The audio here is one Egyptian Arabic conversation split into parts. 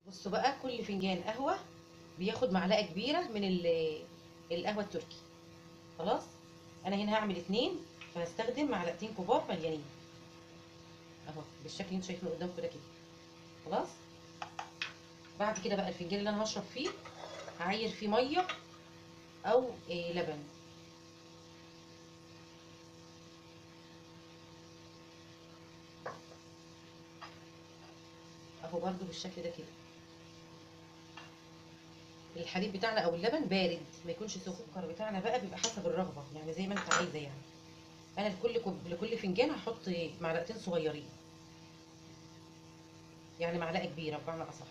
بصوا بقى كل فنجان قهوه بياخد معلقه كبيره من ال- القهوه التركي خلاص انا هنا هعمل اتنين فهستخدم معلقتين كبار مليانين اهو بالشكل اللي انتوا شايفينه قدامكم ده كده خلاص بعد كده بقى الفنجان اللي انا هشرب فيه هعير فيه ميه او إيه لبن اهو برضو بالشكل ده كده الحليب بتاعنا او اللبن بارد ما يكونش سخن السكر بتاعنا بقى بيبقى حسب الرغبه يعني زي ما انت عايزه يعني انا لكل كوب لكل فنجان هحط معلقتين صغيرين يعني معلقه كبيره بمعنى اصح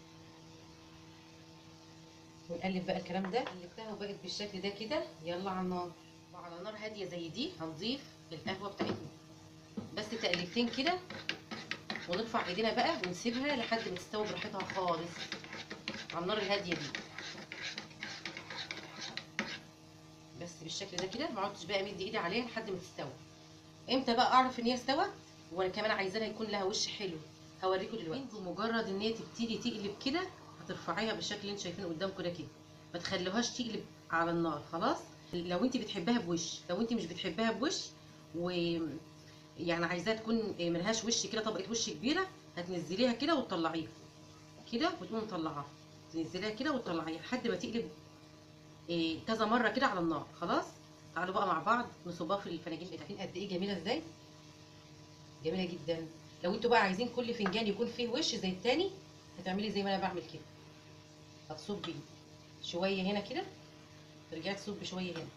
ونقلب بقى الكلام ده قلبتها وبقت بالشكل ده كده يلا على النار وعلى نار هاديه زي دي هنضيف القهوه بتاعتنا بس تقلبتين كده ونرفع ايدينا بقى ونسيبها لحد ما تستوي براحتها خالص على النار الهاديه دي بس بالشكل ده كده ما عدتش بقى امد ايدي عليها لحد ما تستوي امتى بقى اعرف ان هي استوت وانا كمان عايزاها يكون لها وش حلو هوريكم دلوقتي بمجرد ان هي تبتدي تقلب كده هترفعيها بالشكل اللي انتوا شايفينه قدامكم ده كده ما تخلوهاش تقلب على النار خلاص لو انت بتحبها بوش لو انت مش بتحبها بوش و يعني عايزاها تكون ملهاش وش كده طبقه وش كبيره هتنزليها كده وتطلعيها كده وتقوم مطلعاها تنزليها كده وتطلعيها لحد ما تقلب إيه كذا مره كده على النار خلاص تعالوا بقى مع بعض نصبها في الفناجين بتاعتين قد ايه جميله ازاي جميله جدا لو انتوا بقى عايزين كل فنجان يكون فيه وش زي التاني هتعملي زي ما انا بعمل كده هتصبي شويه هنا كده ترجعي تصبي شويه هنا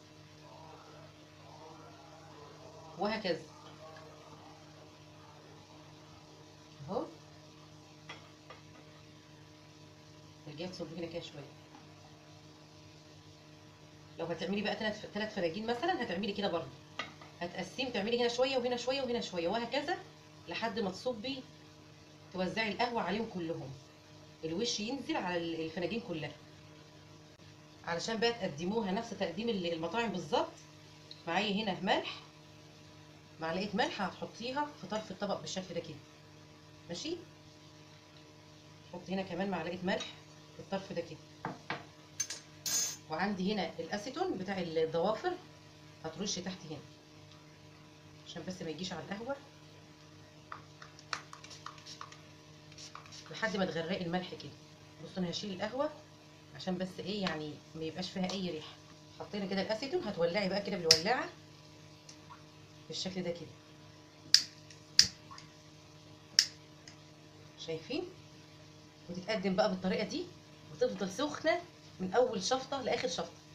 وهكذا اهو ترجعي تصبي هنا كده شويه لو هتعملي بقى ثلاث ثلاث فناجين مثلا هتعملي كده برضه هتقسمي تعملي هنا شويه وهنا شويه وهنا شويه وهكذا لحد ما تصبي توزعي القهوه عليهم كلهم الوش ينزل على الفناجين كلها علشان بقى تقدموها نفس تقديم المطاعم بالظبط معايا هنا ملح معلقه ملح هتحطيها في طرف الطبق بالشكل ده كده ماشي حطي هنا كمان معلقه ملح في الطرف ده كده وعندي هنا الاسيتون بتاع الضوافر هترش تحت هنا عشان بس ما يجيش على القهوه لحد ما تغرقي الملح كده بصوا انا هشيل القهوه عشان بس ايه يعني ما يبقاش فيها اي ريحه حطينا كده الاسيتون هتولعي بقى كده بالولاعه بالشكل ده كده شايفين وتتقدم بقى بالطريقه دي وتفضل سخنه من اول شفطه لاخر شفطه